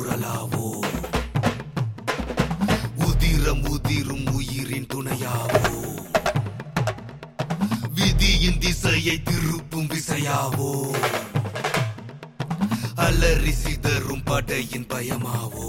குரலாவோ உதிரம் உதிரும் உயிரின் துணையாவோ விதியின் திசையை திருப்பும் விசையாவோ அலறி சிதறும் படையின் பயமாவோ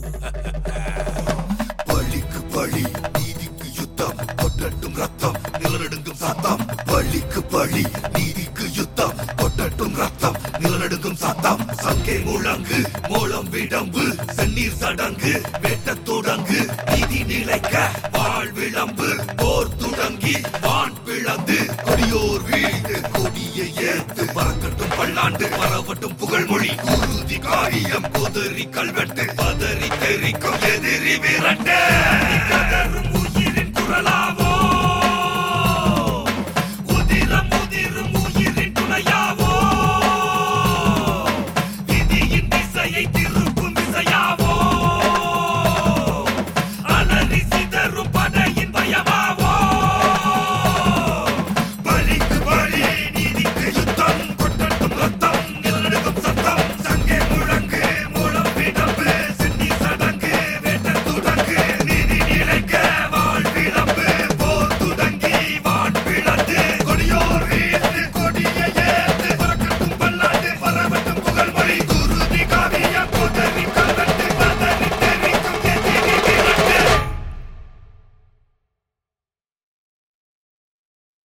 பழிக்கு பழி நீதிக்கு யுத்தம் கொட்டட்டும் ரத்தம் நிலநடுங்கும் சாத்தம் பழிக்கு பழி நீதிக்கு யுத்தம் கொட்டட்டும் ரத்தம் நிலநடுங்கும் சாத்தம் சங்கே முழங்கு மூலம் விடம்பு செந்நீர் சடங்கு வெட்ட தொடங்கு நீதி நிலைக்க வாழ் விளம்பு போர் தொடங்கி வான் பிளந்து கொடியோர் வீழ்ந்து கொடியை ஏத்து பறக்கட்டும் பல்லாண்டு பரவட்டும் புகழ்மொழி குருதி காரியம் கொதறி கல்வெட்டு பதறி தெரிக்கும் எதிரி விரட்டு